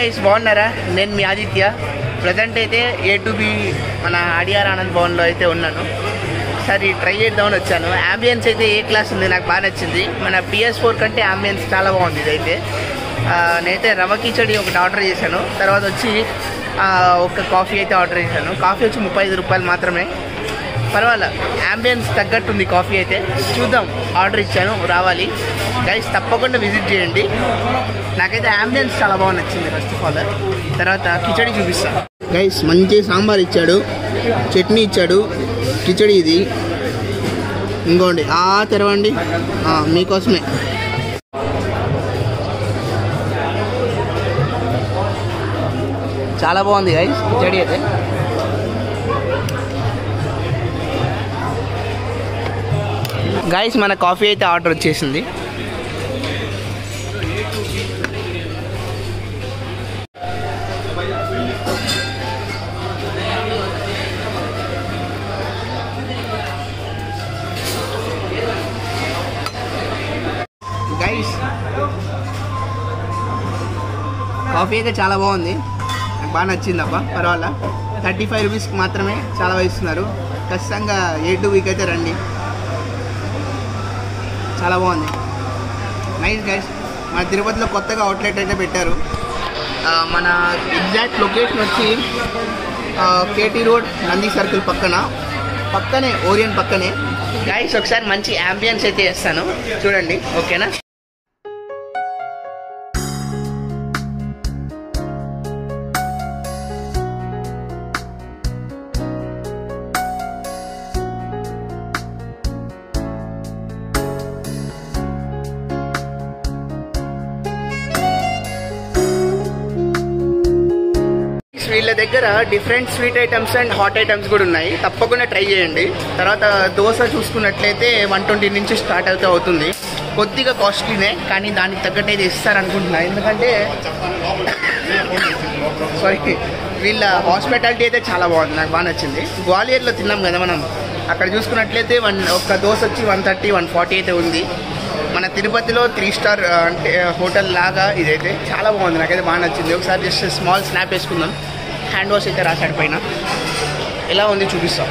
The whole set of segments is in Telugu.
గైస్ బాగున్నారా నేను మీ ఆదిత్య ప్రజెంట్ అయితే ఏ టు బి మన ఆడియార్ ఆనంద్ భవన్లో అయితే ఉన్నాను ఒకసారి ట్రై చేద్దామని వచ్చాను అంబియన్స్ అయితే ఏ క్లాస్ ఉంది నాకు బాగా నచ్చింది మన పిఎస్ ఫోర్ కంటే అంబియన్స్ చాలా బాగుంది ఇదైతే ఆ, నేనైతే రవ కిచడి ఒకటి ఆర్డర్ చేశాను తర్వాత వచ్చి ఆ, ఒక కాఫీ అయితే ఆర్డర్ చేశాను కాఫీ వచ్చి ముప్పై ఐదు రూపాయలు మాత్రమే పర్వాలే అంబియన్స్ తగ్గట్టుంది కాఫీ అయితే చూద్దాం ఆర్డర్ ఇచ్చాను రావాలి గైస్ తప్పకుండా విజిట్ చేయండి నాకైతే అంబియన్స్ చాలా బాగా నచ్చింది ఫస్ట్ ఆఫ్ ఆల్ తర్వాత కిచడి చూపిస్తాను గైస్ మంచి సాంబార్ ఇచ్చాడు చట్నీ ఇచ్చాడు కిచడి ఇది ఇంకోండి ఆ తెరవండి ఆ, మీకోసమే చాలా బాగుంది గైస్ కిచడి అయితే గైస్ మన కాఫీ అయితే ఆర్డర్ వచ్చేసింది గైస్ కాఫీ అయితే చాలా బాగుంది నాకు బాగా నచ్చింది అబ్బా పర్వాలా థర్టీ ఫైవ్ రూపీస్కి మాత్రమే చాలా ఇస్తున్నారు ఖచ్చితంగా ఏ టూ వీక్ అయితే రండి చాలా బాగుంది నైస్ గైస్ మన తిరుపతిలో కొత్తగా అవుట్లెట్ అయితే పెట్టారు ఆ, మన ఎగ్జాక్ట్ లొకేషన్ వచ్చి కేటీ రోడ్ నంది సర్కిల్ పక్కన పక్కనే ఓరియన్ పక్కనే గైస్ ఒకసారి మంచి అంబియన్స్ అయితే చేస్తాను చూడండి ఓకేనా వీళ్ళ దగ్గర different sweet items and hot items కూడా ఉన్నాయి తప్పకుండా ట్రై చేయండి తర్వాత దోశ చూసుకున్నట్లయితే వన్ ట్వంటీ నుంచి స్టార్ట్ అవుతూ అవుతుంది కొద్దిగా కాస్ట్లీనే కానీ దానికి తగ్గట్టు అయితే ఇస్తారనుకుంటున్నా ఎందుకంటే సారీ వీళ్ళ హాస్పిటాలిటీ అయితే చాలా బాగుంది నాకు బాగా నచ్చింది గ్వాలియర్లో తిన్నాం కదా మనం అక్కడ చూసుకున్నట్లయితే వన్ ఒక దోశ వచ్చి వన్ థర్టీ వన్ ఫార్టీ అయితే ఉంది మన తిరుపతిలో త్రీ స్టార్ ఆ, అంటే హోటల్ లాగా ఇదైతే చాలా బాగుంది నాకైతే బాగా నచ్చింది ఒకసారి జస్ట్ స్మాల్ స్నాప్ వేసుకుందాం హ్యాండ్ వాష్ అయితే రాశాడు పైన ఎలా ఉంది చూపిస్తాం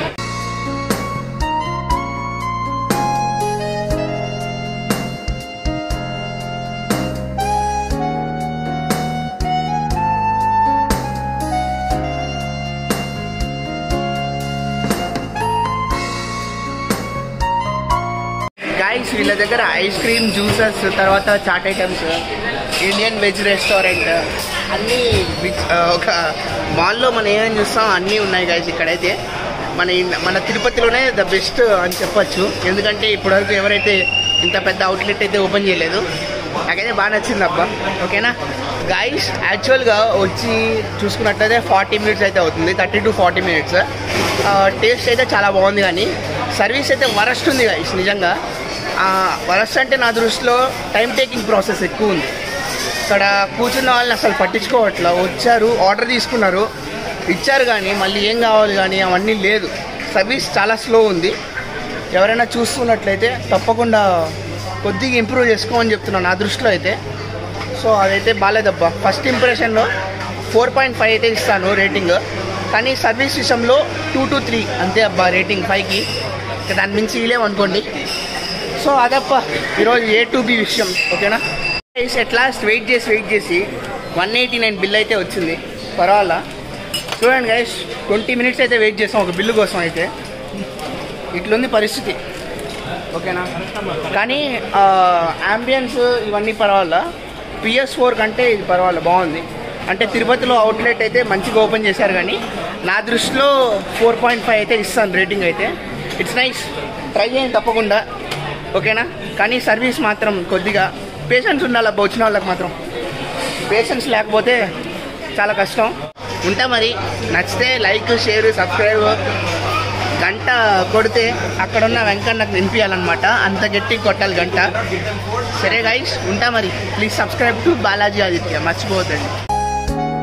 గాయస్ వీళ్ళ దగ్గర ఐస్ క్రీమ్ జ్యూసెస్ తర్వాత chaat items Indian veg restaurant అన్నీ విచ్- ఆ, ఒక మాల్లో మనం ఏమేమి చూస్తాం అన్నీ ఉన్నాయి గాయస్ ఇక్కడైతే మన ఇన్- మన తిరుపతిలోనే ద బెస్ట్ అని చెప్పొచ్చు ఎందుకంటే ఇప్పటివరకు ఎవరైతే ఇంత పెద్ద అవుట్లెట్ అయితే ఓపెన్ చేయలేదు నాకైతే బాగా నచ్చింది అబ్బా ఓకేనా గాయస్ యాక్చువల్గా వచ్చి చూసుకున్నట్లయితే ఫార్టీ మినిట్స్ అయితే అవుతుంది thirty to forty minutes taste అయితే చాలా బాగుంది కానీ సర్వీస్ అయితే వరస్ట్ ఉంది గాయస్ నిజంగా వరస్ట్ అంటే నా దృష్టిలో టైం టేకింగ్ ప్రాసెస్ ఎక్కువ ఉంది ఇక్కడ కూర్చున్న వాళ్ళని అసలు పట్టించుకోవట్లా వచ్చారు ఆర్డర్ తీసుకున్నారు ఇచ్చారు కానీ మళ్ళీ ఏం కావాలి కానీ అవన్నీ లేదు సర్వీస్ చాలా స్లో ఉంది ఎవరైనా చూస్తున్నట్లయితే తప్పకుండా కొద్దిగా ఇంప్రూవ్ చేసుకోమని చెప్తున్నాను నా దృష్టిలో అయితే సో అదైతే బాగాలేదబ్బా ఫస్ట్ ఇంప్రెషన్లో ఫోర్ పాయింట్ ఫైవ్ అయితే ఇస్తాను రేటింగ్ కానీ సర్వీస్ విషయంలో టూ టు త్రీ అంతే అబ్బా రేటింగ్ ఫైవ్కి ఇక దాని మించి ఇలేం అనుకోండి సో అదప్ప ఈరోజు ఏ టు బి విషయం ఓకేనా ఎట్ లాస్ట్ వెయిట్ చేసి వెయిట్ చేసి వన్ ఎయిటీ నైన్ బిల్ అయితే వచ్చింది పర్వాలా చూడండి గైస్ ట్వంటీ మినిట్స్ అయితే వెయిట్ చేసాం ఒక బిల్లు కోసం అయితే ఇట్లుంది పరిస్థితి ఓకేనా కానీ అంబియన్స్ ఇవన్నీ పర్వాలా పిఎస్ ఫోర్ కంటే ఇది పర్వాలేదు బాగుంది అంటే తిరుపతిలో అవుట్లెట్ అయితే మంచిగా ఓపెన్ చేశారు కానీ నా దృష్టిలో ఫోర్ పాయింట్ ఫైవ్ అయితే ఇస్తాను రేటింగ్ అయితే ఇట్స్ నైస్ ట్రై చేయండి తప్పకుండా ఓకేనా కానీ సర్వీస్ మాత్రం కొద్దిగా పేషెన్స్ ఉండాలబ్బా వచ్చిన వాళ్ళకి మాత్రం పేషెన్స్ లేకపోతే చాలా కష్టం ఉంటా మరి నచ్చితే లైక్ షేర్ సబ్స్క్రైబ్ గంట కొడితే అక్కడున్న వెంకన్నకు నింపియాలన్నమాట అంత గట్టి కొట్టాలి గంట సరే గైస్ ఉంటా మరి please subscribe to Balaji Aditya మర్చిపోవద్దండి